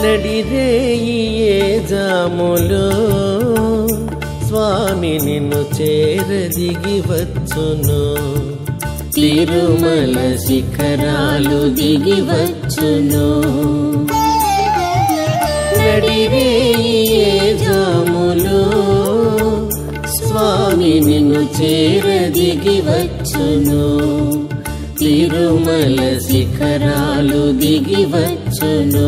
నడిరేయి ఏ జాములో స్వామి నిన్ను చేరదిగి వచ్చును తిరుమల శిఖరాలు దిగి వచ్చును నడిరేయి ఏ జాములో స్వామి నిన్ను చేరదిగి వచ్చును తిరుమల శిఖరాలు దిగి వచ్చును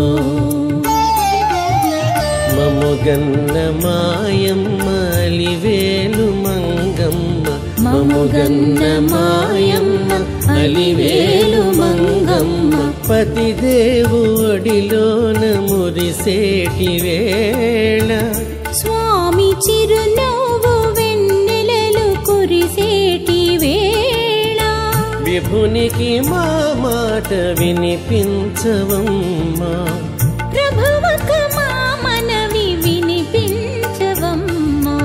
మముగన్న మాయమ్మ అలివేలు మంగమ్మ మముగన్న మాయమ్మ అలివేలు మంగమ్మ పతిదేవు ఒడిలోన మురిసేటి వేళ స్వామి చిరునవ్వు వెన్నెలలు కురిసేటి వేళ విభునికి మా మాట వినిపించవమ్మా ప్రభువక మా మనవి వినిపించవమ్మా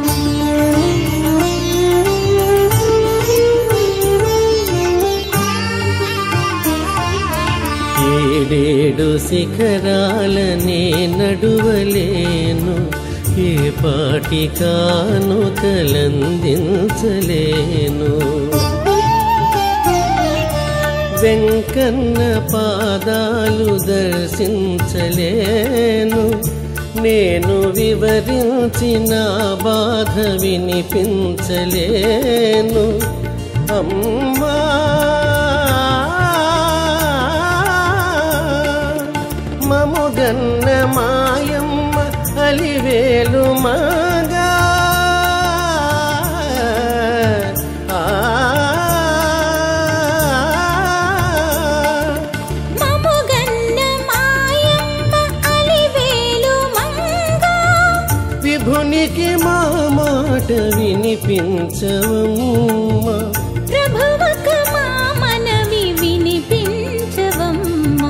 ఏడేడు శిఖరాలనే నడువలేను ఏ పాటి కాను కలందించలేను వెంకన్న పాదాలు దర్శించలేను నేను వివరించిన బాధ వినిపించలేను అమ్మా మముగన్న మాయమ్మ అలివేలు మగా మముగన్న మాయమ్మ అలివేలు మంగా విభునికి మా మాట వినిపించవమ్మా ప్రభువక మా మనవి వినిపించవమ్మా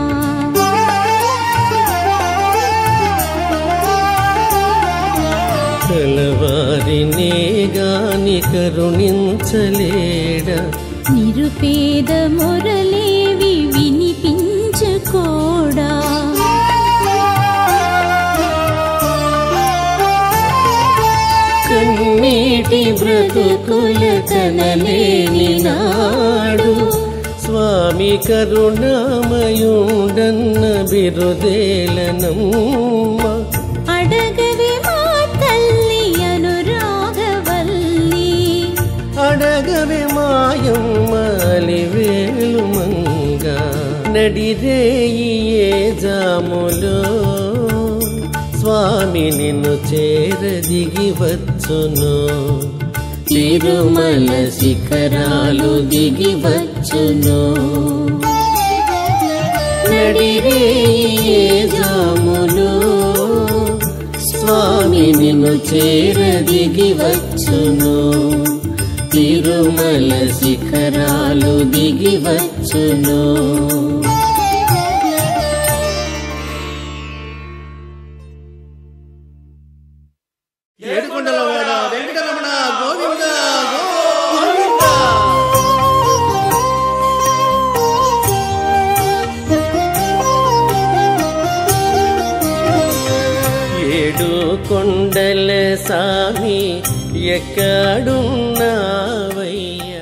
కలవారినే గాని కరుణించలేడా నిరుపేద మురళేవి వినిపించకోడా కన్నీటి బ్రతుకుల కనలేని నాడు స్వామి కరుణామయుండన్న బిరుదేలనమ్మ అడగవే మా తల్లి అనురాగవల్లి అడగవే మాయమ్మలి వేలు మంగ నడిరేయి ఏ జాములో స్వామి నిన్ను చేరదిగి వచ్చును తిరుమల శిఖరాలు దిగి వచ్చును నడిరేయి ఏ జాములో స్వామి నిన్ను చేరదిగి వచ్చును తిరుమల శిఖరాలు దిగి వచ్చును ఏడుకొండలవాడ వెంకటరమణ గోవింద గోవింద ఏడు కొండల సామి ఎక్కడున్నావయ్యా